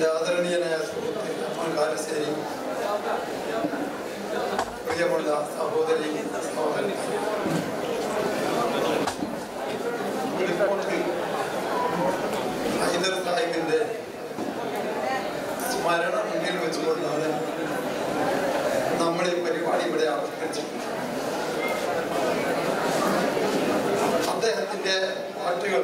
എൻ്റെ ആദരണീയനായ സുഹൃത്ത് അമ്മൻ കാലശ്ശേരി പ്രിയമുള്ള സഹോദരി സഹോദരൻ റിപ്പോർട്ടിൽ ഹൈദർ സാഹിബിൻ്റെ സ്മരണം മുന്നിൽ വെച്ചുകൊണ്ടാണ് നമ്മൾ ഈ പരിപാടി ഇവിടെ ആവിഷ്കരിച്ചത് അദ്ദേഹത്തിൻ്റെ പാട്ടുകൾ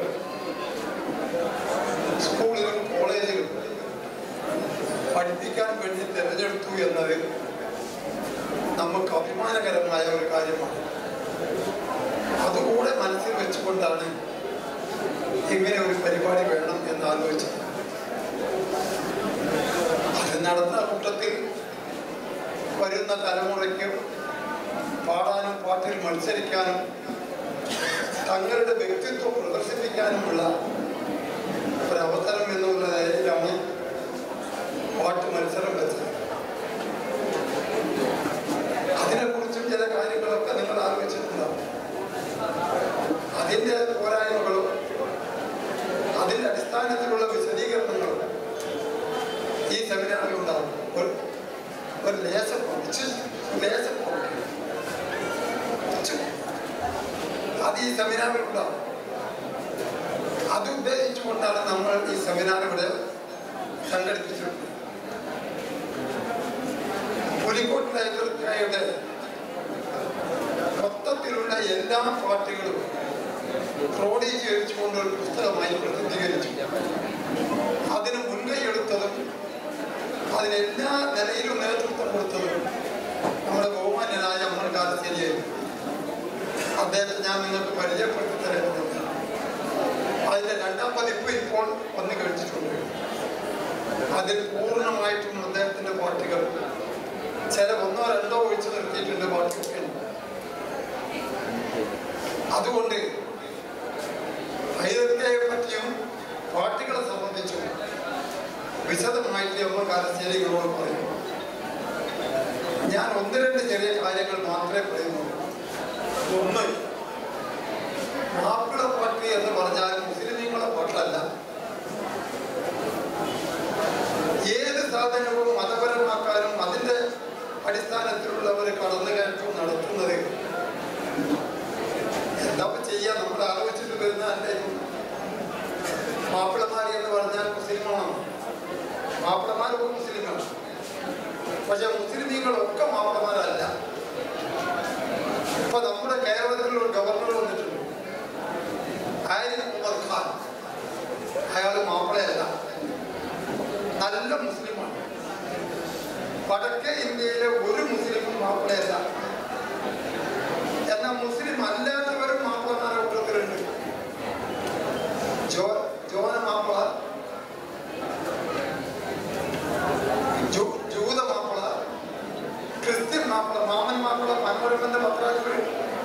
സ്കൂളിലും കോളേജിലും പഠിപ്പിക്കാൻ വേണ്ടി തിരഞ്ഞെടുത്തു എന്നത് നമുക്ക് അഭിമാനകരമായ ഒരു കാര്യമാണ് അതുകൂടെ മനസ്സിൽ വെച്ചുകൊണ്ടാണ് ഇങ്ങനെ ഒരു പരിപാടി വേണം എന്ന് ആലോചിച്ചത് അത് നടന്ന കൂട്ടത്തിൽ വരുന്ന തലമുറയ്ക്ക് പാടാനും പാട്ടിൽ മത്സരിക്കാനും തങ്ങളുടെ വ്യക്തിത്വം പ്രദർശിപ്പിക്കാനുമുള്ള ഒരു അവസരം എന്നുള്ള നിലയിലാണ് പാട്ട് മത്സരം വെച്ചത് അതിനെക്കുറിച്ചും ചില കാര്യങ്ങളൊക്കെ നിങ്ങൾ ആലോചിച്ചിട്ടുണ്ടാവും അതിൻ്റെ പോരായ്മകളും അതിൻ്റെ അടിസ്ഥാനത്തിലുള്ള വിശദീകരണങ്ങളും ഈ സെമിനാറിൽ ഉണ്ടാവും ഒരു ഒരു ലേശം കുറച്ച് ലേശം കുറയ്ക്കും. കുറച്ച്. അത് ഈ സെമിനാറിൽ ഉണ്ടാവും അത് ഉദ്ദേശിച്ചുകൊണ്ടാണ് നമ്മൾ ഈ സെമിനാർ ഇവിടെ സംഘടിപ്പിച്ചിട്ടുള്ളത് പുലിക്കോട്ട് ലൈബ്രറിയുടെ മൊത്തത്തിലുള്ള എല്ലാ പാട്ടുകളും ക്രോഡീകരിച്ചുകൊണ്ട് ഒരു പുസ്തകമായി പ്രസിദ്ധീകരിച്ചു അതിന് മുൻകൈ എടുത്തതും അതിനെല്ലാ നിലയിലും നേതൃത്വം കൊടുത്തതും നമ്മുടെ ബഹുമാന്യനായ അമ്മൻ കാലശ്ശേരിയായിരുന്നു അദ്ദേഹത്തെ ഞാൻ നിങ്ങൾക്ക് പരിചയപ്പെടുത്തി തരുന്നുണ്ട് അതിന്റെ രണ്ടാം പതിപ്പ് ഇപ്പോൾ വന്നു കഴിച്ചിട്ടുണ്ട് അതിൽ പൂർണ്ണമായിട്ടും അദ്ദേഹത്തിന്റെ പാട്ടുകൾ ചില ഒന്നോ രണ്ടോ ഒഴിച്ചു നിർത്തിയിട്ടുണ്ട് പാട്ടുകൾ അതുകൊണ്ട് ഹൈദർക്കയെ പറ്റിയും പാട്ടുകളെ സംബന്ധിച്ചും വിശദമായിട്ട് അമ്മ കാലശ്ശേരികളോട് പറയും ഞാൻ ഒന്ന് രണ്ട് ചെറിയ കാര്യങ്ങൾ മാത്രമേ പറയുന്നുള്ളൂ ഒന്ന് മാപ്പിള പാട്ട് എന്ന് പറഞ്ഞാൽ മുസ്ലിമീങ്ങളെ പാട്ടല്ല ഏത് സാധനവും മതപരമാക്കാനും അതിന്റെ അടിസ്ഥാനത്തിലുള്ള ഒരു കടന്നുകയറ്റവും നടത്തുന്നത് എന്താ ഇപ്പൊ ചെയ്യാ നമ്മൾ ആലോചിച്ചിട്ട് വരുന്ന അല്ലേ മാപ്പിളമാരി എന്ന് പറഞ്ഞാൽ മുസ്ലിമാണ് മാപ്പിളമാരൊക്കെ മുസ്ലിമാണ് പക്ഷെ മുസ്ലിമീങ്ങളൊക്കെ മാപ്പിളമാരല്ല ഇപ്പൊ നമ്മുടെ കേരളത്തിൽ ഒരു ഗവർണർ വന്നിട്ടുണ്ട് ആയിരം ഉമർ ഖാൻ അയാൾ മാപ്പിളയല്ല നല്ല മുസ്ലിമാണ് വടക്കേ ഇന്ത്യയിലെ ഒരു മുസ്ലിമും മാപ്പിളയല്ല എന്നാൽ മുസ്ലിം അല്ലാത്തവരും മാപ്പിളമാരുടെ കൂട്ടത്തിലുണ്ട് ജോ ജോന മാപ്പിള ജൂ- ജൂത മാപ്പിള ക്രിസ്ത്യൻ മാപ്പിള മാമൻ മാപ്പിള മനോരമന്റെ പത്രാധിപർ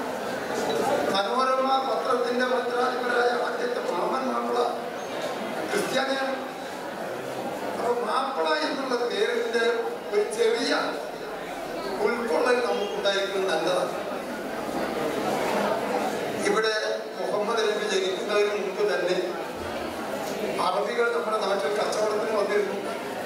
മനോരമ പത്രത്തിന്റെ പത്രാധിപരായ ആദ്യത്തെ മാമൻ മാപ്പിള ക്രിസ്ത്യാനിയാണ് അപ്പൊ മാപ്പിള എന്നുള്ള പേരിന്റെ ഒരു ചെറിയ ഉൾക്കൊള്ളൽ നമുക്കുണ്ടായിരിക്കുന്നത് നല്ലതാണ് ഇവിടെ മുഹമ്മദ് നബി ജനിക്കുന്നതിന് മുമ്പ് തന്നെ അറബികൾ നമ്മുടെ നാട്ടിൽ കച്ചവടത്തിന് വന്നിരുന്നു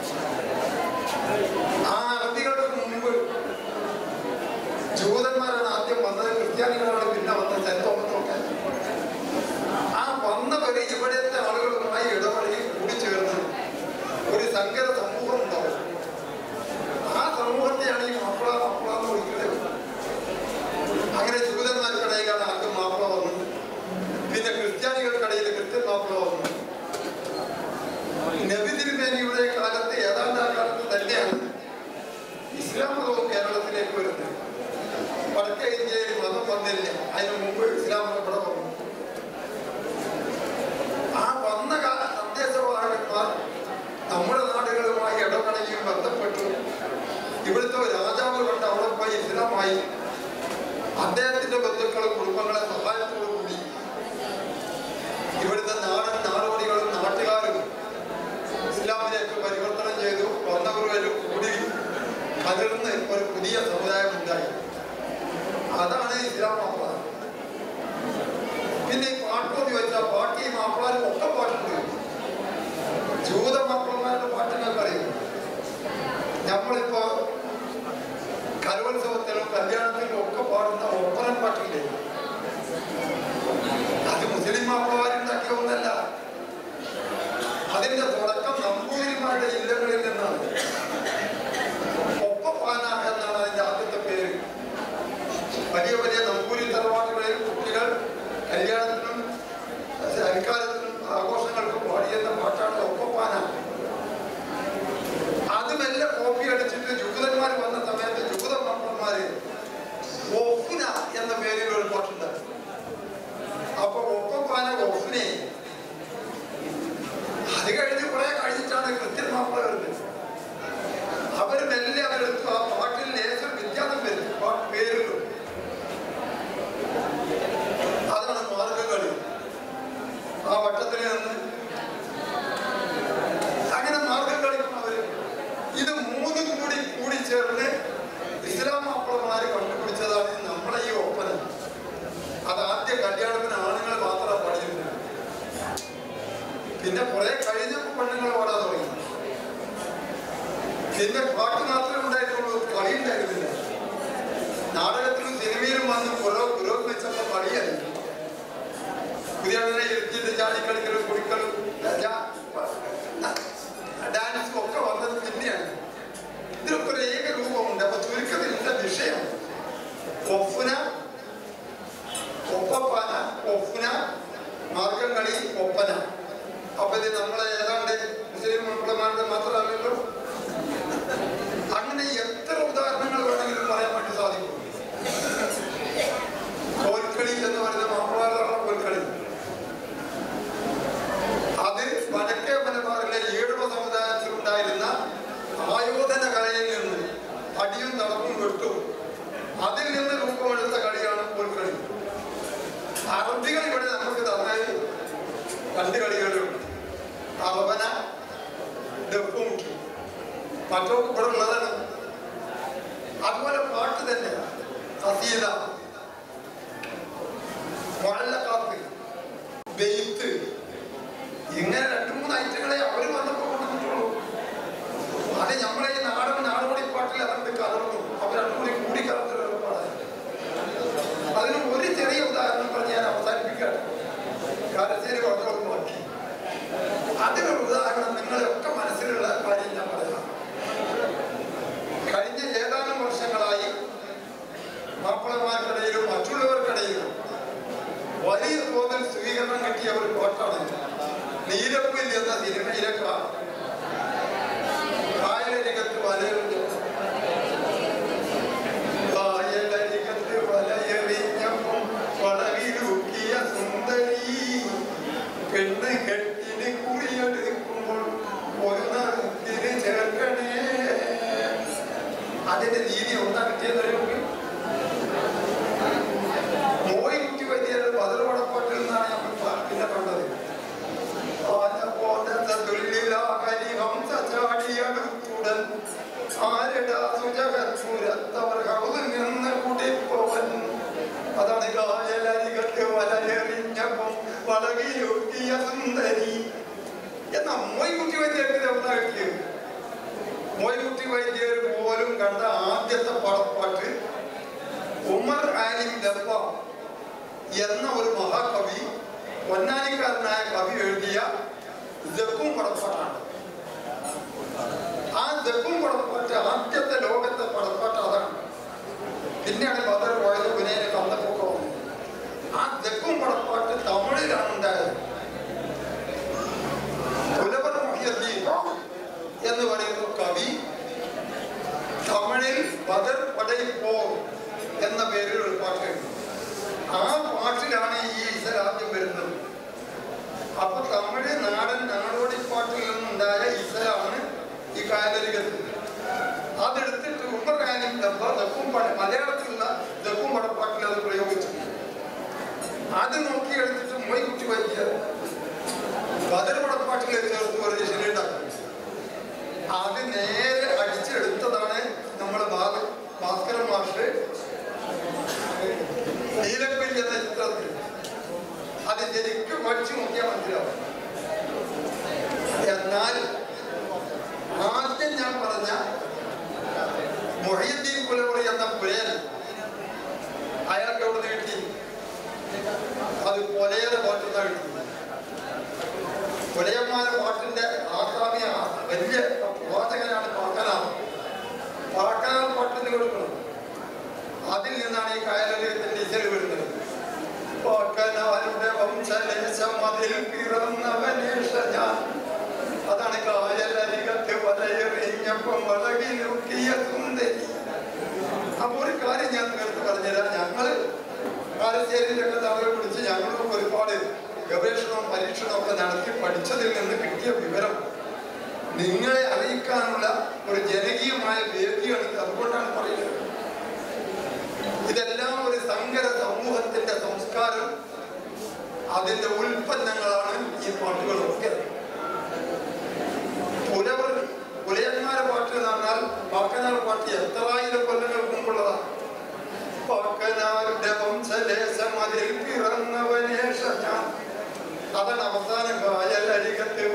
ആ അറബികൾക്ക് മുമ്പ് ജൂതന്മാരാണ് ആദ്യം വന്നത് ക്രിസ്ത്യാനികളാണ് പിന്നെ വന്നത് ചരിത്രമൊക്കെ ആ വന്നവര് ഇവിടുത്തെ ആളുകളുമായി ഇടപഴകി കൂടിച്ചേർന്ന് ഒരു സങ്കര സമൂഹം ഉണ്ടാവും ആ സമൂഹത്തെയാണ് ഈ മാപ്പിള മാപ്പിള എന്ന് വിളിക്കുന്നത് അങ്ങനെ ജൂതന്മാർക്കിടയിലാണ് ആദ്യം മാപ്പിള വന്നത് പിന്നെ ക്രിസ്ത്യാനികൾക്കിടയിൽ ക്രിസ്ത്യൻ മാപ്പിള വന്നു നബി തിരുമേനിയുടെ കാലത്ത് ഏതാണ്ട് ആ കാലത്ത് തന്നെയാണ് ഇസ്ലാം മതവും കേരളത്തിലേക്ക് വരുന്നത് വടക്കേ ഇന്ത്യയിൽ മതം വന്നില്ല അതിന് മുമ്പ് ഇസ്ലാം മതം ഇവിടെ വന്നു ആ വന്ന കാല സന്ദേശവാഹകന്മാർ നമ്മുടെ നാടുകളുമായി ഇടപെടുകയും ബന്ധപ്പെട്ടു ഇവിടുത്തെ ഒരു രാജാവ് കണ്ട് അവിടെ പോയി ഇസ്ലാമായി അദ്ദേഹത്തിന്റെ ബന്ധുക്കളും കുടുംബങ്ങളെ സഹായത്തോടു കൂടി ഇവിടുത്തെ നാടൻ നാടോടികളും നാട്ടുകാരും ഇസ്ലാമിലേക്ക് പരിവർത്തനം ചെയ്തു വന്നവരും കൂടി കലർന്ന് ഒരു പുതിയ സമുദായം ഉണ്ടായി അതാണ് ഇസ്ലാം മാപ്പിള പിന്നെ ഈ പാട്ടെന്ന് ചോദിച്ചാൽ പാട്ടി മാപ്പിളാരും ഒക്കെ പാട്ടുണ്ട് ജൂത മാപ്പിളമാരുടെ പാട്ട് നിങ്ങൾക്ക് പിന്നെ കുറെ കഴിഞ്ഞപ്പോൾ പെണ്ണുങ്ങൾ പാടാൻ തുടങ്ങി പിന്നെ പാട്ട് മാത്രമേ ഉണ്ടായിട്ടുള്ളൂ കളി ഉണ്ടായിരുന്നില്ല നാടകത്തിലും സിനിമയിലും വന്ന് പുറോ പുരോഗമിച്ചപ്പോൾ കളിയായി പുതിയ ഇരുത്തിയിട്ട് ചാടിക്കളിക്കലും കുടിക്കലും ഡാൻസും ഒക്കെ വന്നത് പിന്നെയാണ് ഇതിനൊക്കെ ഒരു ഏക രൂപമുണ്ട് അപ്പൊ ചുരുക്കത്തിൽ ഇതിന്റെ വിഷയം ഒഫുന ഒപ്പപ്പാന ഒഫുന മാർഗം കളി ഒപ്പന അപ്പൊ ഇത് നമ്മളെ ഏതാണ്ട് മുസ്ലിം മക്കളമാരുടെ മാത്രമല്ലല്ലോ അങ്ങനെ എത്ര ഉദാഹരണങ്ങൾ വേണമെങ്കിലും പറയാൻ വേണ്ടി സാധിക്കും കോൽക്കളി എന്ന് പറയുന്ന മാപ്പിളാറുള്ള കോൽക്കളി അത് വടക്കേ മലബാറിലെ ഈഴവ സമുദായത്തിലുണ്ടായിരുന്ന ആയോധന കലയിൽ നിന്ന് അടിയും നടപ്പും വെട്ടും അതിൽ നിന്ന് രൂപമെടുത്ത കളിയാണ് കോൽക്കളി അറബികൾ ഇവിടെ നമുക്ക് തന്നാൽ രണ്ട് കളികളുണ്ട് അറബന ഡെപ്പും മറ്റോ ഇവിടെ ഉള്ളതാണ് അതുപോലെ പാട്ട് തന്നെ കസീല വള്ളക്കാത്ത് ബെയ്ത്ത് ഇങ്ങനെ രണ്ടു മൂന്ന് ഐറ്റങ്ങളെ അവർ വന്നപ്പോൾ കൊണ്ടുവന്നിട്ടുള്ളൂ അത് നമ്മളെ ഈ നാടൻ നാടോടി പാട്ടിൽ അതുകൊണ്ട് കലർന്നു അവർ രണ്ടും കൂടി കൂടി കലർന്നൊരു പാടാണ് അതിന് ഒരു ചെറിയ ഉദാഹരണം പറഞ്ഞ് ഞാൻ അവസാനിപ്പിക്കുകയാണ് കാലശ്ശേരി കുറച്ചോട് നോക്കി അതിനൊരു ഉദാഹരണം നിങ്ങളെയൊക്കെ മനസ്സിലുള്ള കാര്യം ഞാൻ പറയാം കഴിഞ്ഞ ഏതാനും വർഷങ്ങളായി മാപ്പിളമാർക്കിടയിലും മറ്റുള്ളവർക്കിടയിലും വലിയ തോതിൽ സ്വീകരണം കിട്ടിയ ഒരു കോട്ടാണ് നീലപ്പിൽ എന്ന സിനിമയിലെ കാ- കായലരികത്ത് വലയുണ്ട് കായലരികത്ത് വലയെറിഞ്ഞപ്പം വളവിലൂക്കിയ സുന്ദരി പെണ്ണ് കെട്ടിന് കുറിയെടുക്കുമ്പോൾ ഒരു നടത്തിന് ചേർക്കണേ അതിന്റെ നീതി ഒന്നാ കിട്ടിയതറിയുമെങ്കിൽ മോയിക്കുട്ടി വലിയൊരു പതിർവടപ്പാട്ടിൽ നിന്നാണ് നമ്മൾ പ- പിന്നെ കണ്ടത് ആന പോന്നത്തെ തുള്ളിലാകരി ഹംസ ചാടിയടുത്തുടൻ ആരടാ സുജകത്പുരത്തവർ കൗതിൽ നിന്ന് കുടിപ്പോവൻ അതാണ് കായലരികത്ത് വലയെറിഞ്ഞപ്പം വളകിലൊക്കിയ സുന്ദരി എന്നാ മോയിക്കുട്ടി വൈദ്യർക്ക് എവിടെ കിട്ടിയത് മോയിക്കുട്ടി വൈദ്യർ പോലും കണ്ട ആദ്യത്തെ പടപ്പാട്ട് ഉമർ ആലിം ദബ്ബ എന്ന ഒരു മഹാകവി പൊന്നാനിക്കാരനായ കവി എഴുതിയ ദക്കും പടപ്പാട്ടാണ് ആ ദക്കും പടപ്പാട്ട് ആദ്യത്തെ ലോകത്തെ പടപ്പാട്ട് അതാണ് പിന്നെയാണ് ബദർ പോയത് പുനേനെ കന്നപ്പൊക്കെ വന്നത് ആ ദക്കും പടപ്പാട്ട് തമിഴിലാണ് ഉണ്ടായത് പുലവർ മുഹിയദ്ദീൻ എന്ന് പറയുന്ന കവി തമിഴിൽ ബദർ പടയിപ്പോ എന്ന പേരിൽ ഒരു പാട്ടുണ്ട് ആ പാട്ടിലാണ് ഈ ഈസൽ ആദ്യം വരുന്നത് അപ്പൊ തമിഴ് നാടൻ നാടോടിപ്പാട്ടിൽ നിന്നുണ്ടായ ഈസലാണ് ഈ കായലരികത്ത് അതെടുത്തിട്ട് ഉമ്മറാനും ഡബ്ബ ദക്കും പട മലയാളത്തിലുള്ള ദക്കും പടപ്പാട്ടിൽ അത് പ്രയോഗിച്ചു അത് നോക്കി എടുത്തിട്ട് മൊയ്ക്കുട്ടി വൈദ്യ ബദർ പടപ്പാട്ടിൽ ചേർത്ത് ഒരു ശരിയുണ്ടാക്കും അത് നേരെ അടിച്ചെടുത്തതാണ് നമ്മുടെ ഭാസ്കരൻ മാഷ് നീലക്കുയിൽ എന്ന ചിത്രത്തിൽ അത് ശരിക്കും പഠിച്ചു നോക്കിയാൽ മനസ്സിലാവും എന്നാൽ ആദ്യം ഞാൻ പറഞ്ഞ മൊഹീദ്ദീൻ പുലവറി എന്ന പുരയൻ അയാൾക്ക് എവിടെ കിട്ടി അത് കൊലയുടെ പാട്ടുന്ന കിട്ടി കൊലയന്മാരെ പാട്ടിന്റെ ആസാമിയ വലിയ പ്രവാചകനാണ് പാക്കനാഥ് പാക്കനാഥ് പാട്ടിന് കൊടുക്കണം അതിൽ നിന്നാണ് ഈ കായലത്തിന്റെ ഇസൽ വരുന്നത് പാക്കനാരുടെ വംശലേശം അതിൽ പിറന്നവനേഷ ഞാൻ അതാണ് കായലരികത്ത് വലയെറിഞ്ഞപ്പം വളകിലുക്കിയ സുന്ദരി അപ്പൊ ഒരു കാര്യം ഞാൻ നിങ്ങൾക്ക് പറഞ്ഞുതരാം ഞങ്ങള് കാലശ്ശേരിയിലൊക്കെ തവരെ പിടിച്ച് ഞങ്ങളും ഒരുപാട് ഗവേഷണവും പരീക്ഷണവും ഒക്കെ നടത്തി പഠിച്ചതിൽ നിന്ന് കിട്ടിയ വിവരം നിങ്ങളെ അറിയിക്കാനുള്ള ഒരു ജനകീയമായ വേദിയാണ് ഇത്. അതുകൊണ്ടാണ് പറയുന്നത് ഇതെല്ലാം ഒരു സങ്കര സമൂഹത്തിന്റെ സംസ്കാരം അതിന്റെ ഉൽപ്പന്നങ്ങളാണ് ഈ പാട്ടുകളൊക്കെ പുലവർ പുലയന്മാരെ പാട്ട് എന്ന് പറഞ്ഞാൽ പാക്കനാർ പാട്ട് എത്രായിരം കൊല്ലങ്ങൾക്ക് മുമ്പുള്ളതാണ് പാക്കനാരുടെ വംശലേശം അതിൽ പിറന്നവനേഷ ഞാൻ അതാണ് അവസാനം കായലരികത്ത്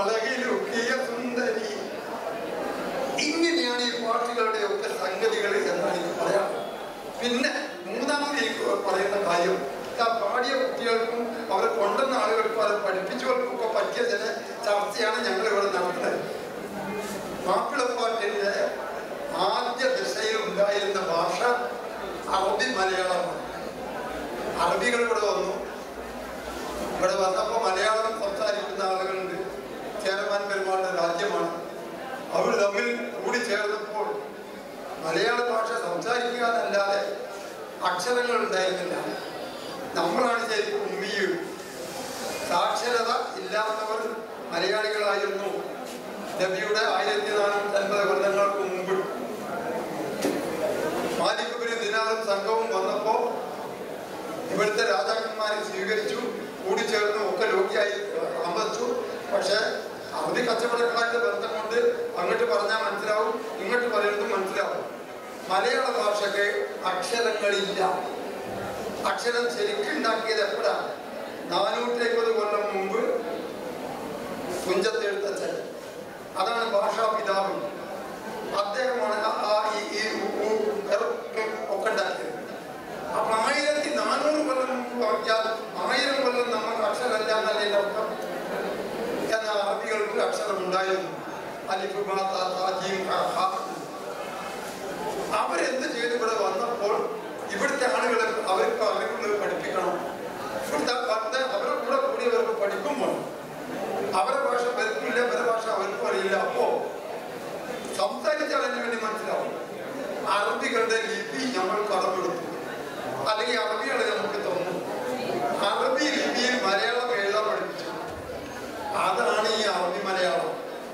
അളകിലുക്കിയ സുന്ദരി ഇങ്ങനെയാണ് ഈ പാട്ടുകളുടെ ഒക്കെ സംഗതികൾ എന്നാണ് എനിക്ക് പറയാം പിന്നെ മൂന്നാമത് എനിക്ക് പറയുന്ന കാര്യം ആ പാടിയ കുട്ടികൾക്കും അവരെ കൊണ്ടുവന്ന ആളുകൾക്കും അവരെ പഠിപ്പിച്ചവർക്കും ഒക്കെ പറ്റിയ ചില ചർച്ചയാണ് ഞങ്ങൾ ഇവിടെ നടത്തുന്നത് മാപ്പിളപ്പാട്ടിന്റെ ആദ്യ ദിശയിൽ ഉണ്ടായിരുന്ന ഭാഷ അറബി മലയാളമാണ് അറബികൾ ഇവിടെ വന്നു ഇവിടെ വന്നപ്പോൾ മലയാളം സംസാരിക്കുന്ന ആളുകളുണ്ട് ചേരമാൻ പെരുമാളുടെ രാജ്യമാണ് അവർ തമ്മിൽ കൂടി ചേർന്നപ്പോൾ മലയാള ഭാഷ സംസാരിക്കുക എന്നല്ലാതെ അക്ഷരങ്ങൾ ഉണ്ടായിരുന്നില്ല നമ്മളാണ് ശരിക്കും ഉമ്മിയും സാക്ഷരത ഇല്ലാത്തവർ മലയാളികളായിരുന്നു നബിയുടെ ആയിരത്തി നാനൂറ്റി അൻപത് കൊല്ലങ്ങൾക്ക് മുമ്പ് മാലിക്കുബിന് ദിനാറും സംഘവും വന്നപ്പോ ഇവിടുത്തെ രാജാക്കന്മാരെ സ്വീകരിച്ചു കൂടിച്ചേർന്നു ഒക്കെ രോഗിയായി അമർച്ചു പക്ഷെ അവധി കച്ചവടക്കാരുടെ ബന്ധം കൊണ്ട് അങ്ങോട്ട് പറഞ്ഞാൽ മനസ്സിലാവും ഇങ്ങോട്ട് പറയുന്നതും മനസ്സിലാവും മലയാള ഭാഷയ്ക്ക് അക്ഷരങ്ങളില്ല അക്ഷരം ശരിക്കും ഉണ്ടാക്കിയത് എപ്പോഴാണ് നാനൂറ്റി അമ്പത് കൊല്ലം മുമ്പ് തുഞ്ചത്ത് എഴുത്തച്ഛൻ അതാണ് ഭാഷാ പിതാവ് അദ്ദേഹമാണ് ആ- ആ ഈ- ഈ ഉ- ഉ- എർ ഒക്കെ ഉണ്ടാക്കിയത് അപ്പൊ ആയിരത്തി നാനൂറ് കൊല്ലം മുമ്പ് നോക്കിയാൽ ആയിരം കൊല്ലം നമുക്ക് അക്ഷരമല്ല എന്നല്ലേ അർത്ഥം എന്ന അറബികൾക്ക് അക്ഷരം ഉണ്ടായിരുന്നു അലിഫ് ബാ, താ, താ, ജീം, ഹാ, ഹാ. അവരെന്ത് ചെയ്തു ഇവിടെ വന്നപ്പോൾ ഇവിടുത്തെ ആളുകളെ അവർക്ക് അറിവുള്ളത് പഠിപ്പിക്കണം ഇവിടുത്തെ പണ്ട് അവരുടെ കൂടെ കൂടിയവർക്ക് പഠിക്കുമ്പോൾ അവരുടെ ഭാഷ വരുത്തില്ല അവരുടെ ഭാഷ അവർക്കും അറിയില്ല അപ്പോ സംസാരിച്ചാൽ അതിന് വേണ്ടി മനസ്സിലാവും അറബികളുടെ ലിപി നമ്മൾ കടമെടുത്തു അല്ലെങ്കിൽ അറബികളെ നമുക്ക് തന്നു അറബി ലിപിയിൽ മലയാളം എഴുതാൻ പഠിപ്പിച്ചു അതാണ് ഈ അറബി മലയാളം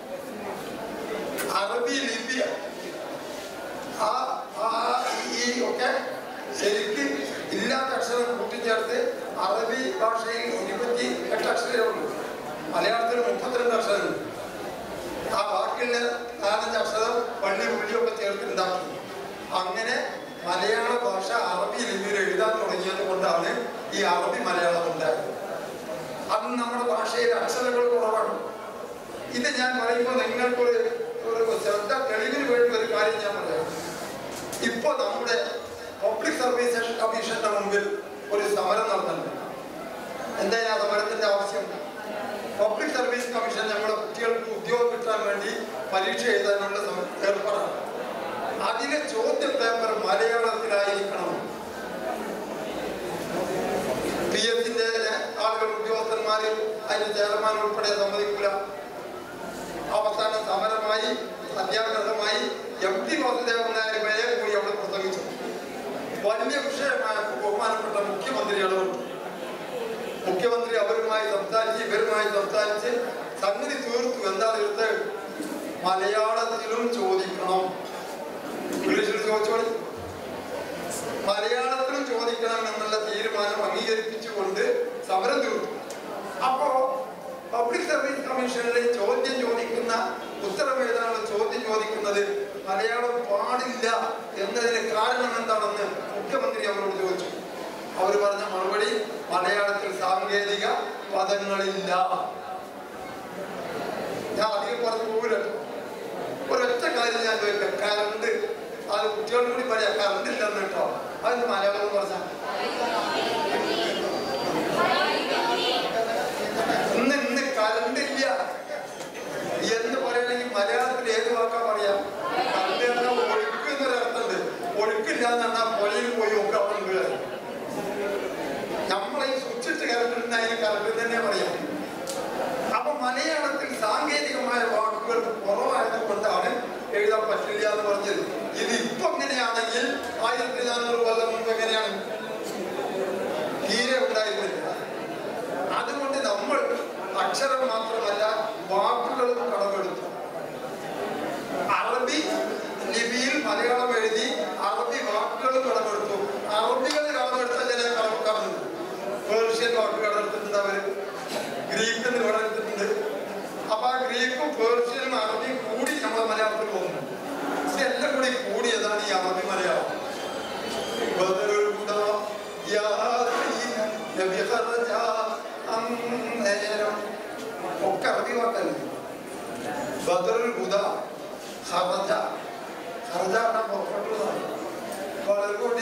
അറബി ലിപി ആ ആ ഈ ഒക്കെ ശരിക്ക് ഇല്ലാത്ത അക്ഷരം കൂട്ടിച്ചേർത്ത് അറബി ഭാഷയിൽ ഇരുപത്തി എട്ട് അക്ഷരമേ ഉള്ളൂ മലയാളത്തിൽ മുപ്പത്തിരണ്ട് അക്ഷരമുണ്ട് ആ ബാക്കിയുള്ള നാലഞ്ച് അക്ഷരം പള്ളി പുള്ളിയൊക്കെ ചേർത്തുണ്ടാക്കി അങ്ങനെ മലയാള ഭാഷ അറബി ലിപിയിൽ എഴുതാൻ തുടങ്ങിയത് കൊണ്ടാണ് ഈ അറബി മലയാളം ഉണ്ടായത് അന്ന് നമ്മുടെ ഭാഷയിൽ അക്ഷരങ്ങൾ കുറവാണ് ഇത് ഞാൻ പറയുമ്പോൾ നിങ്ങൾക്കൊരു ഒരു ശ്രദ്ധ തെളിവിന് വേണ്ടി ഒരു കാര്യം ഞാൻ പറയാം ഇപ്പൊ നമ്മുടെ പബ്ലിക് സർവീസ് കമ്മീഷന്റെ മുമ്പിൽ ഒരു സമരം നടത്തുന്നുണ്ട് എന്താ ആ സമരത്തിന്റെ ആവശ്യം പബ്ലിക് സർവീസ് കമ്മീഷൻ നമ്മുടെ കുട്ടികൾക്ക് ഉദ്യോഗം കിട്ടാൻ വേണ്ടി പരീക്ഷ എഴുതാനുള്ള സമ- ഏർപ്പാടാണ് അതിലെ ചോദ്യ പേപ്പർ മലയാളത്തിലായിരിക്കണം പി എസിന്റെ ആളുകൾ ഉദ്യോഗസ്ഥന്മാര് അതിന്റെ ചെയർമാൻ ഉൾപ്പെടെ സമ്മതിക്കില്ല അവസാന സമരമായി സത്യാഗ്രഹമായി എം ടി വാസുദേവൻ നായർ വരെ കൂടി അവിടെ പ്രസംഗിച്ചു വലിയ വിഷയമായ ബഹുമാനപ്പെട്ട മുഖ്യമന്ത്രി ഇടപെട്ടു മുഖ്യമന്ത്രി അവരുമായി സംസാരിച്ച് ഇവരുമായി സംസാരിച്ച് സംഗതി തീർത്തു എന്താ തീർത്ത് മലയാളത്തിലും ചോദിക്കണം ഇംഗ്ലീഷിൽ ചോദിച്ചോളി മലയാളത്തിലും ചോദിക്കണം എന്നുള്ള തീരുമാനം അംഗീകരിപ്പിച്ചുകൊണ്ട് സമരം തീർത്തു അപ്പോ പബ്ലിക് സർവീസ് കമ്മീഷനിലെ ചോദ്യം ചോദിക്കുന്ന ഉത്തരം എഴുതാനുള്ള ചോദ്യം ചോദിക്കുന്നത് മലയാളം പാടില്ല എന്നതിന് കാരണം എന്താണെന്ന് മുഖ്യമന്ത്രി അവരോട് ചോദിച്ചു അവർ പറഞ്ഞ മറുപടി മലയാളത്തിൽ സാങ്കേതിക പദങ്ങളില്ല ഞാൻ അധികം പറഞ്ഞു പോകില്ല ഒരൊറ്റ കാര്യം ഞാൻ ചോദിക്കാം കറണ്ട് അത് കുട്ടികളോട് കൂടി പറയാം കറണ്ട് ഇല്ലെന്ന് കേട്ടോ അതിന് മലയാളം എന്ന് പറഞ്ഞാൽ ഇന്ന് ഇന്ന് കറണ്ട് ഇല്ല എന്ന് പറയണമെങ്കിൽ മലയാളത്തിൽ ഏത് വാക്കാ പറയാം കറണ്ട് എന്നാൽ ഒഴുക്ക് എന്നൊരു അർത്ഥമുണ്ട് ഒഴുക്കില്ല എന്ന് പറഞ്ഞാൽ പുഴയിൽ പോയി ഒക്കെ അവിടെ വീഴാൻ നമ്മളെ ഈ സ്വിച്ചിട്ട് കറണ്ട് ഉണ്ടായാലും കറണ്ട് തന്നെ പറയാം അപ്പൊ മലയാളത്തിൽ സാങ്കേതികമായ വാക്കുകൾ കുറവായത് കൊണ്ടാണ് എഴുതാൻ പറ്റില്ല എന്ന് പറഞ്ഞത് ഇത് ഇപ്പൊ എങ്ങനെയാണെങ്കിൽ ആയിരത്തി നാനൂറ് കൊല്ലം മുമ്പ് എങ്ങനെയാണ് തീരെ ഉണ്ടായിരുന്നില്ല അതുകൊണ്ട് നമ്മൾ അക്ഷരം മാത്രമല്ല വാക്കുകളും കടമെടുത്തു അറബി ലിപിയിൽ മലയാളം എഴുതി അറബി വാക്കുകളും കടമെടുത്തു അറബികൾ കടമെടുത്ത ചില കടന്നു പേർഷ്യൻ വാക്ക് കടമെടുത്തിട്ടുണ്ട് അവര് ഗ്രീക്കിൽ നിന്ന് കടമെടുത്തിട്ടുണ്ട് അപ്പൊ ആ ഗ്രീക്കും പേർഷ്യനും അറബിയും കൂടി നമ്മളെ മലയാളത്തിൽ പോകുന്നു ഇതെല്ലാം കൂടി കൂടിയതാണ് ഈ അറബി മലയാളം ബദറുണ്ടോ യാസീൻ നബി ഖറജ അന്നേരം ഒക്കെ അറബി വാക്കല്ലേ ബദറുൽ ഹുദ ഹറജ ഹറജ എന്ന പുറപ്പെട്ടുള്ളതാണ് വളർകൊടി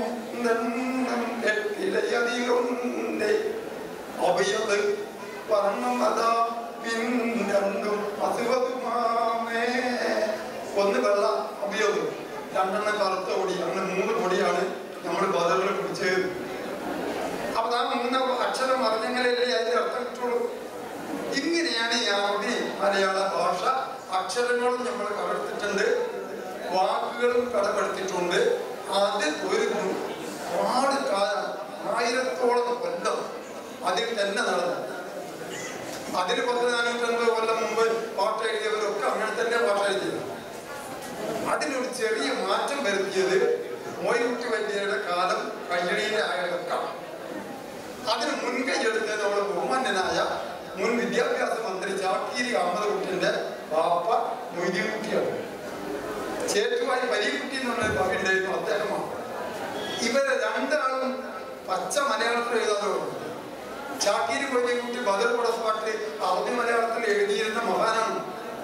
മൂന്നിലയതിലുണ്ട് അഭയത് വർണ്ണം അതാ പിന്നണ്ടും അസുവതുമാമേ ഒന്ന് വെള്ള അഭയത് രണ്ടെണ്ണം കറുത്ത പൊടി അങ്ങനെ മൂന്ന് പൊടിയാണ് നമ്മൾ ബദറിൽ പിടിച്ചത് അപ്പൊ ആ മൂന്ന് അക്ഷരം അറിഞ്ഞെങ്കിലല്ലേ അതിന്റെ അർത്ഥം കിട്ടുള്ളൂ ഇങ്ങനെയാണ് ഈ അറബി മലയാള ഭാഷ അക്ഷരങ്ങളും നമ്മൾ കടമെടുത്തിട്ടുണ്ട് വാക്കുകളും കടമെടുത്തിട്ടുണ്ട് അത് ഒരു ഒരുപാട് കാലം ആയിരത്തോളം കൊല്ലം അതിൽ തന്നെ നടന്നു അതിന് പത്ത് നാനൂറ്റമ്പത് കൊല്ലം മുമ്പ് പാട്ട് എഴുതിയവരൊക്കെ അങ്ങനെ തന്നെ പാട്ട് എഴുതിയത് അതിനൊരു ചെറിയ മാറ്റം വരുത്തിയത് മോയിക്കുട്ടി വല്യയുടെ കാലം കയ്യടിയിലെ ആയതൊക്കെ അതിന് മുൻകൈ എടുത്തത് നമ്മുടെ ബഹുമാന്യനായ മുൻ വിദ്യാഭ്യാസ മന്ത്രി ചാക്കീരി അഹമ്മദ് കുട്ടിന്റെ ബാപ്പ മൊയ്തീൻ കുട്ടിയാണ് ചേറ്റുവായി വലിയകുട്ടി എന്ന് പറഞ്ഞ ഉണ്ടായിരുന്നു അദ്ദേഹമാണ് ഇവരെ രണ്ടാളും പച്ച മലയാളത്തിൽ എഴുതാറുണ്ട് ചാക്കീരി മൊയ്തീൻകുട്ടി ബദർ പടസ്പാട്ട് അറബി മലയാളത്തിൽ എഴുതിയിരുന്ന മഹാനാണ്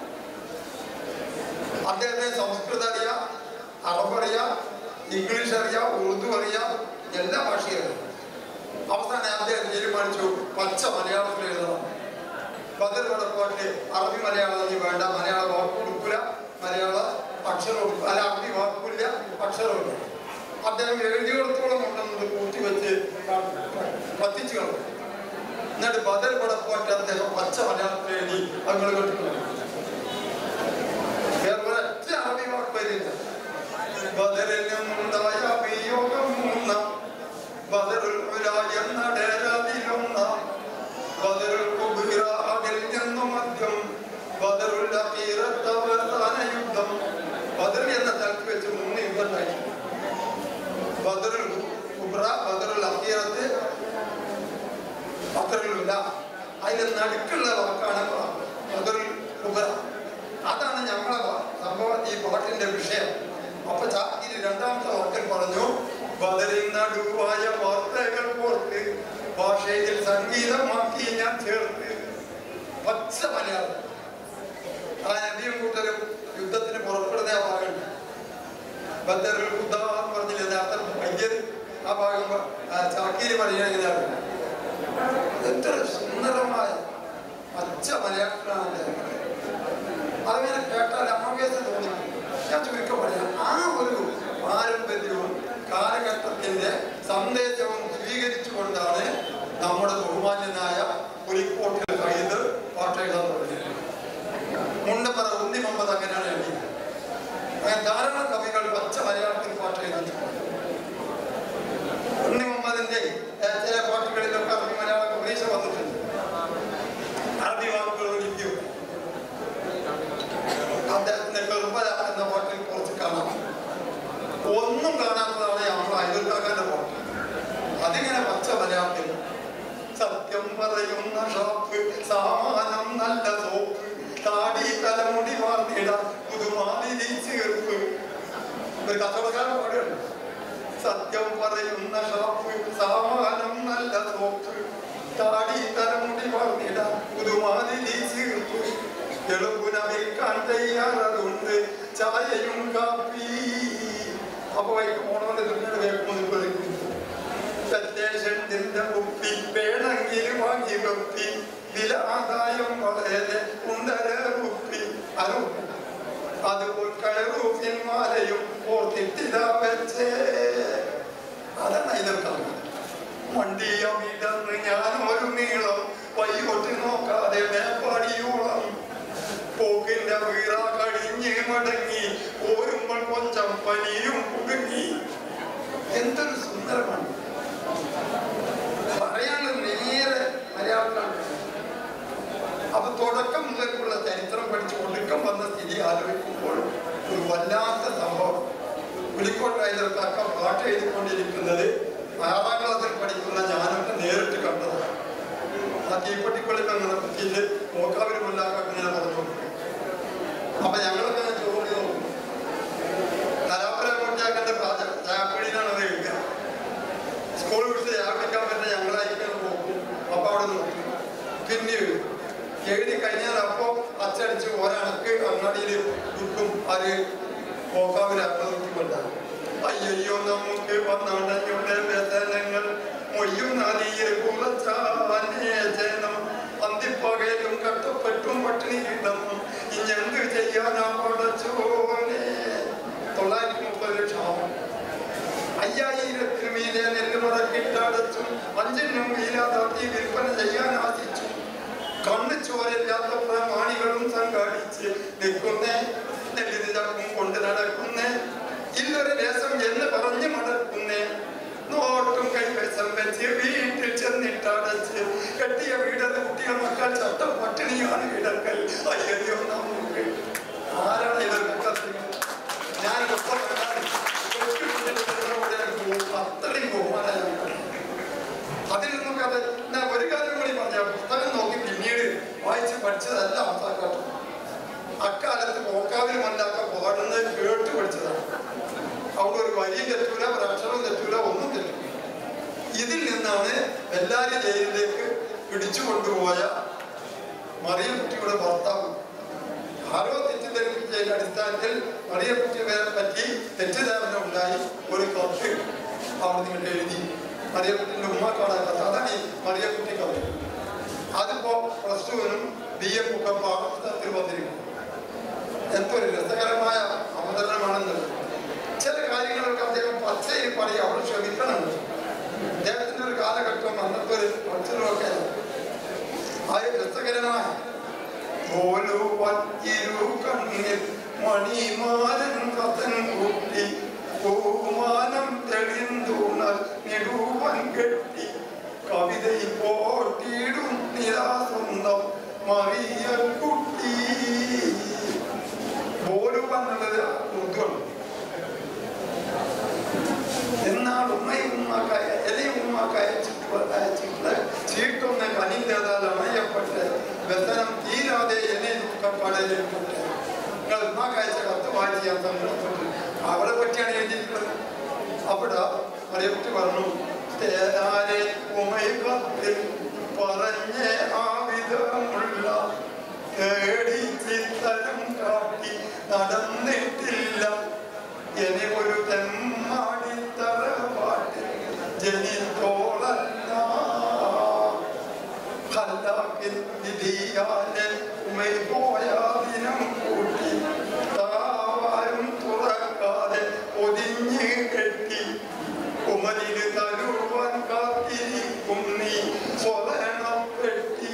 അദ്ദേഹത്തെ സംസ്കൃതം അറിയാം അറബ് അറിയാം ഇംഗ്ലീഷ് അറിയാം ഉറുദു അറിയാം എല്ലാ ഭാഷയും അറിയാം അവസാനം അദ്ദേഹം തീരുമാനിച്ചു പച്ച മലയാളത്തിൽ എഴുതണം ബദർ പടപ്പാട്ട് അറബി മലയാളം ഇനി വേണ്ട മലയാള വാക്ക് കൊടുക്കില്ല മലയാള അക്ഷരം കൊടുക്കില്ല അല്ല അറബി വാക്കില്ല അക്ഷരമില്ല അദ്ദേഹം എഴുതിയോടത്തോളം കൊണ്ടുവന്നത് കൂട്ടിവെച്ച് കത്തിച്ചു കളഞ്ഞു എന്നിട്ട് ബദർ പടപ്പാട്ട് അദ്ദേഹം പച്ച മലയാളത്തിൽ എഴുതി അങ്ങനെ കേട്ടിട്ടുണ്ട് വേറെ ഒരൊറ്റ അറബി വാക്ക് വരില്ല ബദറിൽ നിന്നുണ്ടായ അഭിയോഗം മൂന്നാം ബദറുൽ ഉല എന്ന ഡേരതിലൊന്ന ബദറുൽ കുബിറ അതിൽ നിന്നു മദ്യം ബദറുൽ അഖീറത്ത് അവസാന യുദ്ധം ബദർ എന്ന സ്ഥലത്ത് വെച്ച് മൂന്ന് യുദ്ധം ഉണ്ടായി ബദറുൽ കുബ്ര ബദറുൽ അഖീറത്ത് ബദറുൽ ഉല അതിന്റെ നടുക്കുള്ള വാക്കാണ് ബദറുൽ കുബ്ര അതാണ് ഞങ്ങളെ വാ- സംഭവം ഈ പാട്ടിന്റെ വിഷയം അപ്പൊ ചാക്കിരി രണ്ടാമത്തെ വാക്കിൽ പറഞ്ഞു ബദറിൽ നടുവായ വാർത്തകൾ കോർത്ത് ഭാഷയിൽ സംഗീതമാക്കി ഞാൻ ചേർത്ത് പച്ച മലയാളം ആ നബിയും കൂട്ടരും യുദ്ധത്തിന് പുറപ്പെടുന്ന ആ ഭാഗം ബദറുൽ ഹുദ എന്ന് പറഞ്ഞില്ലേ നേരത്തെ വൈദ്യർ ആ ഭാഗം പ- ആ ചാക്കീരി പറയുന്നത് എങ്ങനെയാണ് എത്ര സുന്ദരമായ പച്ച മലയാളത്തിലാണ് അദ്ദേഹം പറയുന്നത്. അതങ്ങനെ കേട്ടാൽ ആവേശം തോന്നി ഞാൻ ചുരുക്കം പറയാം ആ ഒരു പാരമ്പര്യവും കാലഘട്ടത്തിന്റെ സന്ദേശവും സ്വീകരിച്ചുകൊണ്ടാണ് നമ്മുടെ ബഹുമാന്യനായ പുലിക്കോട്ടിൽ കൈത് പാട്ട് എഴുതാൻ തുടങ്ങിയത് മുണ്ടപ്പറ ഉണ്ണി മുഹമ്മദ് അങ്ങനെയാണ് എഴുതിയത് അങ്ങനെ ധാരാളം കവികൾ പച്ച മലയാളത്തിൽ പാട്ട് എഴുതിയിട്ടുണ്ട് ഉണ്ണി മുഹമ്മദിന്റെ ഏഹ്, ചില പാട്ടുകളിലൊക്കെ അറബി മലയാള കുറേശ്ശെ വന്നിട്ടുണ്ട് അറബി വാക്കുകൾ ഒരിക്കും അദ്ദേഹത്തിന്റെ കെറുപ്പല എന്ന പാട്ടിൽ കുറച്ച് കാണാം ഒന്നും കാണാത്തതാണ് നമ്മൾ അയൽക്കാക്കാന്റെ പാട്ട് അതിങ്ങനെ പച്ച മലയാളത്തിൽ സത്യം പറയുന്ന ഷാപ്പ് സാമാനം നല്ല സോപ്പ് താടി തലമുടി വാർന്നിട പുതുമാലി ചേർപ്പ് ഒരു കച്ചവടക്കാരൻ പാടുകയാണ് സത്യം പറയുന്ന ഷാപ്പ് സാമാനം നല്ല സോപ്പ് താടി തലമുടി വാർന്നിട പുതുമാലി ചേർപ്പ് എളുപ്പുന വിൽക്കാൻ തയ്യാറതുണ്ട് ചായയും കാപ്പി അപ്പൊ വൈകി പോണമെന്ന് തിരിഞ്ഞത് വേഗം സത്യേഷത്തിന്റെ കുപ്പി വേണമെങ്കിൽ വാങ്ങി വെപ്പി വില ആദായം വളരെ ഉണ്ടര കുപ്പി അത് അതുപോൽ കയറൂപ്പിൻ മാലയും ഓർത്തിട്ടിതാ വെച്ചേ അതാണ് ഇതൊക്കെ വണ്ടിയ വിടന്ന് ഞാൻ ഒരു നീളം വൈകോട്ട് നോക്കാതെ മേപ്പാടിയോളം പോക്കിന്റെ വീറ കഴിഞ്ഞ് മടങ്ങി ഓരുമ്പോൾ കൊഞ്ചം പനിയും കുടുങ്ങി എന്തൊരു സുന്ദരമാണ് പറയാനുള്ള നേരെ മലയാളത്തിലാണ് അപ്പൊ തുടക്കം മുതൽക്കുള്ള ചരിത്രം പഠിച്ച് ഒടുക്കം വന്ന സ്ഥിതി ആലോചിക്കുമ്പോൾ ഒരു വല്ലാത്ത സംഭവം പുലിക്കോട്ട് കൈതർക്കാക്ക പാട്ട് എഴുതിക്കൊണ്ടിരിക്കുന്നത് ആറാം ക്ലാസ്സിൽ പഠിക്കുന്ന ഞാനൊക്കെ നേരിട്ട് കണ്ടതാണ് ആ തീപ്പെട്ടിക്കൊള്ളി അങ്ങനെ പറ്റിയിട്ട് മോക്കാവിന് മുല്ലാക്കൊക്കെ ഇങ്ങനെ പറഞ്ഞു അപ്പൊ ഞങ്ങളൊക്കെ ഇങ്ങനെ ചോദ്യം നോക്കും കലാപുര കൊണ്ടാക്കന്റെ ചായപ്പടിയിലാണ് അത് എഴുതുക സ്കൂൾ വിട്ട് ചായപ്പിക്കാൻ പറ്റുന്ന ഞങ്ങളായിരിക്കും പോകും അപ്പൊ അവിടെ നോക്കും പിന്നെ എഴുതി കഴിഞ്ഞാൽ അപ്പോ അച്ഛൻ അടിച്ച് ഒരണക്ക് അങ്ങാടിയിൽ വിൽക്കും ആര് പോക്കാവിലാക്കുന്നതുകൊണ്ട് അയ്യോ നമുക്ക് വന്നടഞ്ഞുള്ള വേദനകൾ മൊയ്യും നദിയിൽ കുളച്ചാനേജനം അന്തിപ്പകലും കട്ടപ്പെട്ടും പട്ടിണി കിടന്നു ഇഞ്ഞെന്ത് ചെയ്യാനാ പടച്ചോനെ തൊള്ളായിരത്തി മുപ്പത് ക്ഷാമം അയ്യായിരത്തിന് മീതെ നെല്ലുമറക്കിട്ടടച്ചും അഞ്ചിനും മീലാതാത്തി വിൽപ്പന ചെയ്യാൻ ആശിച്ചു കണ്ണു ചോരില്ലാത്ത പ്രമാണികളും സംഘടിച്ച് നിൽക്കുന്നേ നെല്ലിന് ചക്കും കൊണ്ട് നടക്കുന്നേ ഇന്നൊരു ദേശം എന്ന് പറഞ്ഞ് മടക്കുന്നേ നോട്ടും കൈവശം വെച്ച് വീട്ടിൽ ചെന്നിട്ടടച്ച് കെട്ടിയ വീടത് കുട്ടികൾ മക്കൾ ചട്ടം പട്ടിണിയാണ് കിടക്കൽ അയ്യോ നമുക്ക് ആരാണ് ഇത് കൂട്ടത്തിൽ ഞാൻ ഒപ്പം അത്രയും ബഹുമാനം അതിൽ നിന്നൊക്കെ അത് ഞാൻ ഒരു കാര്യം കൂടി പറഞ്ഞ പുസ്തകം നോക്കി പിന്നീട് വായിച്ച് പഠിച്ചതല്ല അവസാനം അക്കാലത്ത് പോക്കാവിൽ മല്ലാക്ക പാടുന്നത് കേട്ട് പഠിച്ചതാണ് അവിടെ ഒരു വരിയും തെറ്റൂല ഒരു അക്ഷരവും തെറ്റൂല ഒന്നും തെറ്റൂല ഇതിൽ നിന്നാണ് എല്ലാരും ജയിലിലേക്ക് പിടിച്ചു കൊണ്ടുപോയ മറിയം കുട്ടിയുടെ ഭർത്താവ് ആരോ തെറ്റിദ്ധരിപ്പിച്ചതിന്റെ അടിസ്ഥാനത്തിൽ മറിയ കുട്ടിയെ പറ്റി തെറ്റിദ്ധാരണ ഉണ്ടായി ഒരു കത്ത് അവിടെ നിങ്ങൾ എഴുതി മറിയക്കുട്ടിന്റെ ഉമ്മക്കാണ് ആ കഥ അതാണ് ഈ മറിയക്കുട്ടി കഥ അതിപ്പോ പ്ലസ് ടുവിനും ബി എ ഒക്കെ പാഠപുസ്തകത്തിൽ വന്നിരിക്കും എന്തൊരു രസകരമായ അവതരണമാണെന്നത് ചില കാര്യങ്ങളൊക്കെ അദ്ദേഹം പച്ചയിൽ പറയും അവിടെ ക്ഷമിക്കണം അദ്ദേഹത്തിന്റെ ഒരു കാലഘട്ടം അന്നത്തെ ഒരു അക്ഷരമൊക്കെ ആ രസകരമായ ഓരോ പത്തിരു കണ്ണിൽ മണിമാരൻ കഥൻ കൂട്ടി ബഹുമാനം തെളിന്തൂണൽ നിരൂപൻ കെട്ടി കവിതൈ പോട്ടിയിടും നിരാസ്വന്തം മറിയ കുട്ടി ബോലുവൻ എന്നുള്ളത് ഉറുദുവാണ് എന്നാൽ ഉമ്മയും ഉമ്മാക്കായ എലയും ഉമ്മാക്കായ അയച്ചിട്ടുള്ള ചീട്ടൊന്ന് കനിന്തേതാൽ അണയപ്പെട്ട് ബന്ധനം തീരാതെ എന്നെ ദുഃഖപ്പാടയിൽപ്പെട്ട് നിങ്ങൾ ഉമ്മാക്കയച്ച കത്ത് വായിച്ച് ഞാൻ സമ്മതപ്പെട്ടു അവളെ പറ്റിയാണ് എഴുതിയിട്ടുള്ളത് അവിടെ മറിയക്കുട്ടി പറഞ്ഞു തേനാരെ ഉമയത്തിൽ പറഞ്ഞ ആ വിധമുള്ള തേടി ചിത്തരം കാട്ടി നടന്നിട്ടില്ല എന്നെ ഒരു തെമ്മാടി തറവാട്ടിൽ ജനിത്തോളല്ല ഹല്ലാക്കിൽ വിധിയാലെ ഉമൈ പോയ ദിനം കൂട്ടി താവാരും തുറക്കാതെ ഒതിഞ്ഞ് കെട്ടി ഉമരിൽ തരുവാൻ കാത്തിരിക്കും നീ സ്വരണപ്പെട്ടി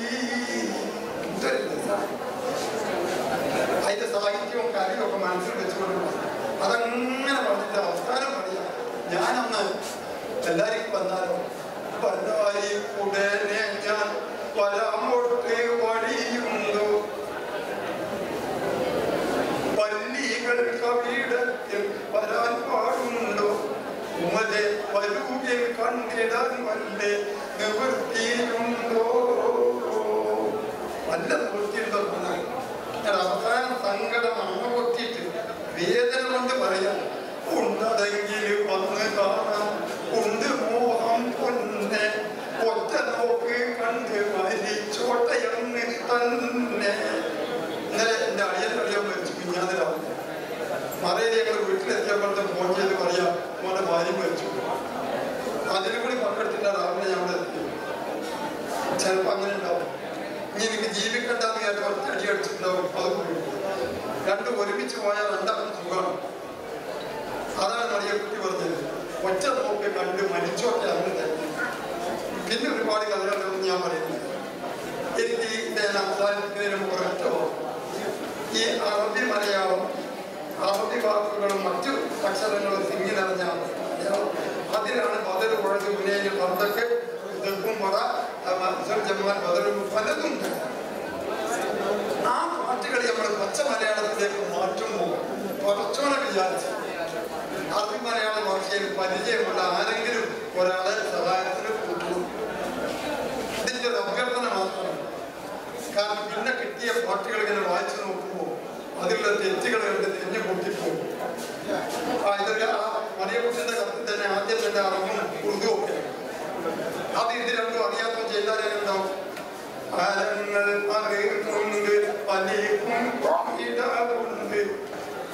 അതിന്റെ സാഹിത്യവും കാര്യമൊക്കെ മനസ്സിൽ വെച്ചുകൊണ്ട് അതങ്ങനെ പറഞ്ഞിട്ട് അവസാനം പറയാം ഞാനന്ന് എല്ലാവർക്കും വന്നാലോ പല്ലായി ഉടനെ ഞാൻ വരാമൊട്ട് വഴിയുണ്ടോ പല്ലികൾ കവിടത്തിൽ വരാൻ പാടുണ്ടോ ഉമലെ വരൂകിൽ കണ്ടിടാൻ വല്ലേ നിവൃത്തിയുണ്ടോ വല്ല നിവൃത്തിയുണ്ടോ എന്നാണ് ഞാൻ അവസാനം സങ്കടം അമ്മ പൊട്ടിയിട്ട് വേദന കൊണ്ട് പറയാം ഉണ്ടതെങ്കിൽ വന്ന് കാണാം ഉണ്ട് മോഹം പൊന്നെ ഒറ്റ നോക്ക് കണ്ട് മരിച്ചോട്ടയെന്ന് തന്നെ ഇന്നലെ എൻ്റെ അളിയൻ അറിയാൻ മരിച്ചു കുഞ്ഞാതിരാവും മറയിൽ ഞങ്ങൾ വീട്ടിലെത്തിയപ്പോഴത്തെ ഫോൺ ചെയ്ത് പറയാം മോനെ ഭാര്യ മരിച്ചു അതിലും കൂടി പങ്കെടുത്തിട്ട് രാവിലെ ഞങ്ങൾ എത്തി ചിലപ്പോൾ അങ്ങനെ ഉണ്ടാവും ഇനി എനിക്ക് ജീവിക്കണ്ടെന്ന് വിചാരിച്ച് ഒറ്റ അടി അടിച്ചിട്ടുണ്ടാവും അത് പോയി രണ്ടും ഒരുമിച്ച് പോയാൽ രണ്ടാമത് സുഖമാണ് അതാണ് മറിയക്കുട്ടി പറഞ്ഞത് ഒറ്റ നോക്ക് കണ്ട് മരിച്ചോട്ടെ അങ്ങനെ തന്നെ പിന്നെ ഒരുപാട് കഥകളുണ്ടെന്ന് ഞാൻ പറയുന്നത് എനിക്ക് ഞാൻ അവസാനിപ്പിക്കുന്നതിന് മുമ്പ് ഒരൊറ്റ വാക്ക്. ഈ അറബി മലയാളം അറബി വാക്കുകളും മറ്റു അക്ഷരങ്ങളും തിങ്ങി നിറഞ്ഞ മലയാളം അതിലാണ് ബദൽ ഉഴത് മുന്നേരി പന്തൊക്കെ ഇതൊക്കെ പറ ജമ്മാൻ ബദലും പലതും ഉണ്ട്. ആ പാട്ടുകൾ നമ്മൾ പച്ച മലയാളത്തിലേക്ക് മാറ്റുമ്പോൾ കുറച്ചോടെ വിചാരിച്ചു അറബി മലയാള ഭാഷയിൽ പരിചയമുള്ള ആരെങ്കിലും ഒരാളെ സഹായത്തിന് കൂട്ടുന്നു ഇതിന്റെ ഒരു അഭ്യർത്ഥന മാത്രമാണ് കാരണം പിന്നെ കിട്ടിയ പാട്ടുകൾ ഇങ്ങനെ വായിച്ചു നോക്കുമ്പോൾ അതിലുള്ള തെറ്റുകൾ കണ്ട് തിരിഞ്ഞു പൊട്ടിപ്പോകും ആ ഇതൊരു ആ മറിയക്കുട്ടിന്റെ കത്തിൽ തന്നെ ആദ്യം തന്നെ അറബും ഉറുദു ഒക്കെ അത് ഇത് രണ്ടും അറിയാത്തോ ചെയ്താലും ഉണ്ടാവും ആരങ്ങൾ അറിയുന്നുണ്ട് പലിക്കും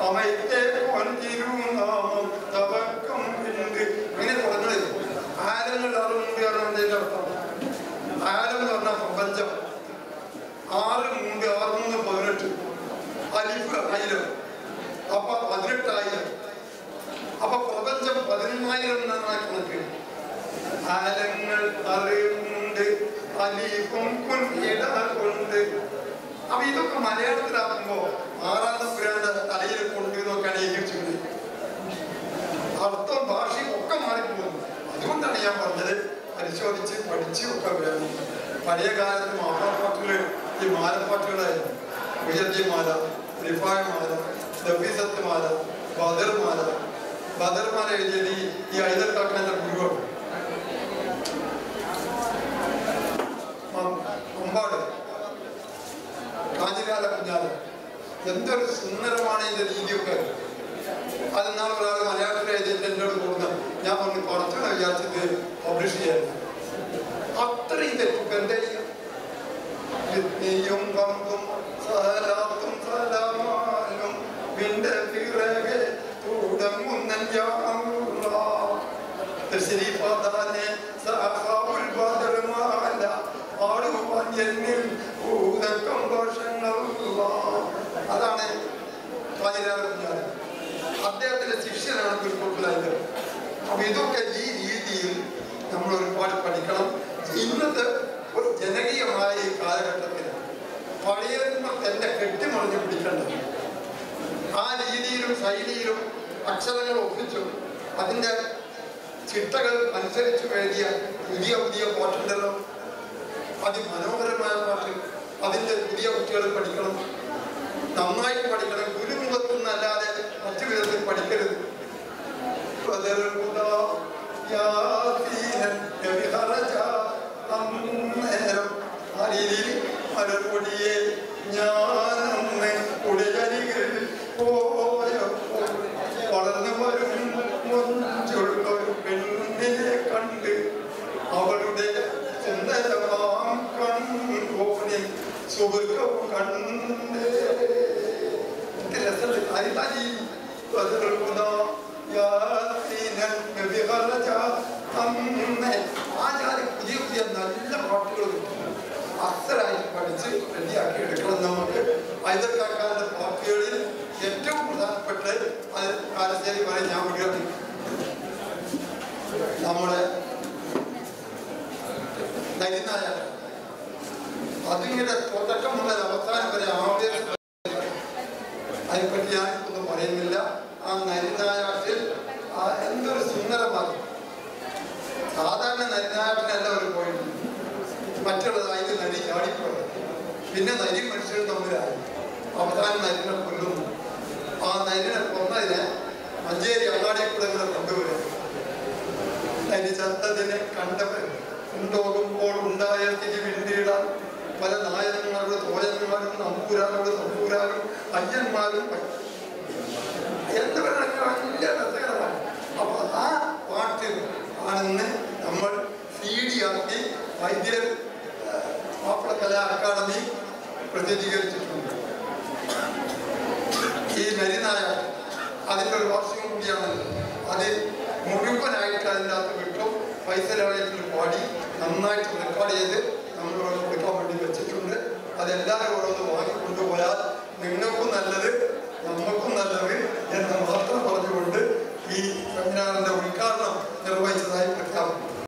അമയത്തെ കൊഞ്ചിരുനാമം തവക്കം ഉണ്ട് അങ്ങനെ തുടങ്ങുന്നത് ആരങ്ങൾ അറിവുകയാണ് അതിന്റെ അർത്ഥം ആരം എന്ന് പറഞ്ഞാൽ പ്രപഞ്ചം ആറ് മൂന്ന് ആറ് മൂന്ന് പതിനെട്ട് അലിഫ് ആയിരം അപ്പൊ പതിനെട്ടായിരം അപ്പൊ പ്രപഞ്ചം പതിനൊന്നായിരം എന്നാണ് കണക്ക് ആലങ്ങൾ അറിവുണ്ട് അലീഫും കുഞ്ഞിട കൊണ്ട് അപ്പൊ ഇതൊക്കെ മലയാളത്തിലാക്കുമ്പോ ആറാം തമ്പുരാന്റെ തലയിൽ കൊണ്ട് എന്നൊക്കെയാണ് എഴുതിച്ചിട്ടുണ്ട് അർത്ഥം ഭാഷയും ഒക്കെ മാറിപ്പോകുന്നു അതുകൊണ്ടാണ് ഞാൻ പറഞ്ഞത് പരിശോധിച്ച് പഠിച്ച് ഒക്കെ വേണം പഴയ കാലത്ത് മാപ്പിളപ്പാട്ടുകൾ ഈ മാലപ്പാട്ടുകളായിരുന്നു ഉയർജിമാല റിഫായമാല ദബീസത്തുമാല ബദർമാല ബദർമാല എഴുതിയത് ഈ ഈ ഐതർക്കാക്കൻ്റെ ഗുരുവാണ് അമ്പാട് കാഞ്ഞിരാല കുഞ്ഞാല എന്തൊരു സുന്ദരമാണ് ഇതിന്റെ രീതിയൊക്കെ അത് നാളെ ഒരാൾ മലയാളത്തിൽ എഴുതിയിട്ട് എന്നോട് കൂടുന്ന ഞാൻ പറഞ്ഞു കുറച്ചുകൂടെ വിചാരിച്ചത് പബ്ലിഷ് ചെയ്യാൻ അത്രയും തെറ്റും എന്റെ യും പമ്പും സലാത്തും സലാമാനും വിന്റെ പിറകെ തുടങ്ങുന്ന ശ്രീപദാനെ സഹാവുൽ ബദർമാല ആടുവാൻ എന്നിൽ ഭൂതക്കം ദോഷങ്ങൾ അതാണ് പതിനാറ് അദ്ദേഹത്തിന്റെ ശിഷ്യനാണ് കുരുക്കുട്ടിലായത് അപ്പൊ ഇതൊക്കെ ഈ രീതിയിൽ നമ്മൾ ഒരുപാട് പഠിക്കണം ഇന്നത്തെ ഒരു ജനകീയമായ ഈ കാലഘട്ടത്തിൽ പഴയതിന്മ തന്നെ കെട്ടിമറിഞ്ഞ് പിടിക്കേണ്ടത് ആ രീതിയിലും ശൈലിയിലും അക്ഷരങ്ങൾ ഒപ്പിച്ചും അതിൻ്റെ ചിട്ടകൾ അനുസരിച്ച് എഴുതിയ പുതിയ പുതിയ പാട്ടുണ്ടല്ലോ അതിമനോഹരമായ പാട്ട് അതിൻ്റെ പുതിയ കുട്ടികൾ പഠിക്കണം നന്നായിട്ട് പഠിക്കണം ഗുരുമുഖത്തു നിന്നല്ലാതെ മറ്റു വിധത്തിൽ പഠിക്കരുത് ബദറുദാ യാസീനൻ നബിഹറജ അന്നേരം ആ രീതിയിൽ മലർപൊടിയെ ഞാനന്ന് ഉടയരികിൽ പോയപ്പോൾ വളർന്നു വരും മൊഞ്ചുള്ള ഒരു പെണ്ണിനെ കണ്ട് അവളുടെ സുന്ദരമാം കൺകോണിൽ സുഖവും കണ്ടേ എന്ത് രസമുണ്ട് അരിതാരി ബദറുദാ യാസീനൻ നബിഹറജ അന്നേ ആ ജാതി പുതിയ പുതിയ നല്ല പാട്ടുകൾ അസറായിട്ട് പഠിച്ച് റെഡിയാക്കി എടുക്കണം നമുക്ക് ഐതർക്കാക്കാരുടെ പാട്ടുകളിൽ ഏറ്റവും പ്രധാനപ്പെട്ട അത് കാലശ്ശേരി പറയും ഞാൻ വിടുകയാണ് നമ്മുടെ നരിനായ അതിങ്ങനെ തുടക്കം മുതൽ അവസാനം വരെ ആവേശം അതിനെപ്പറ്റി ഞാൻ ഒന്നും പറയുന്നില്ല ആ നരിനായാട്ടിൽ ആ എന്തൊരു സുന്ദരമാണ് സാധാരണ നരിനായാട്ടിനല്ല ഒരു പോയിന്റ് മറ്റുള്ളത് അതിന് നരി ചാടിപ്പോയത് പിന്നെ നരി മനുഷ്യർ തമ്മിലായി അവസാനം നരിനെ കൊല്ലുന്നു ആ നരിനെ കൊന്നതിനെ മഞ്ചേരി അങ്ങാടി കൂടെ ഇങ്ങനെ കൊണ്ടുവരും നരി ചത്തതിനെ കണ്ടവർ ഉണ്ടോകുമ്പോൾ ഉണ്ടായ സ്ഥിതി പിന്നീടാൻ പല നായന്മാരുടെ തോയന്മാരും നമ്പൂരാനോട് നമ്പൂരാനും അയ്യന്മാരും എന്നിവരൊക്കെ വലിയ രസകരമാണ് അപ്പൊ ആ പാട്ട് ആണെന്ന് നമ്മൾ സി ഡി ആക്കി വൈദ്യർ മാപ്പിളക്കലാ അക്കാദമി പ്രസിദ്ധീകരിച്ചിട്ടുണ്ട് ഈ നരിനായ അതിൻ്റെ ഒരു വാർഷികം കൂടിയാണ് അത് മുഴുവനായിട്ട് അതിൻ്റെ അകത്ത് വിട്ടു പൈസലായത്തിൽ പാടി നന്നായിട്ട് റെക്കോർഡ് ചെയ്ത് നമ്മൾ കൊടുക്കാൻ വേണ്ടി വെച്ചിട്ടുണ്ട് അതെല്ലാവരും ഓരോന്ന് വാങ്ങിക്കൊണ്ടുപോയാൽ നിങ്ങൾക്കും നല്ലത്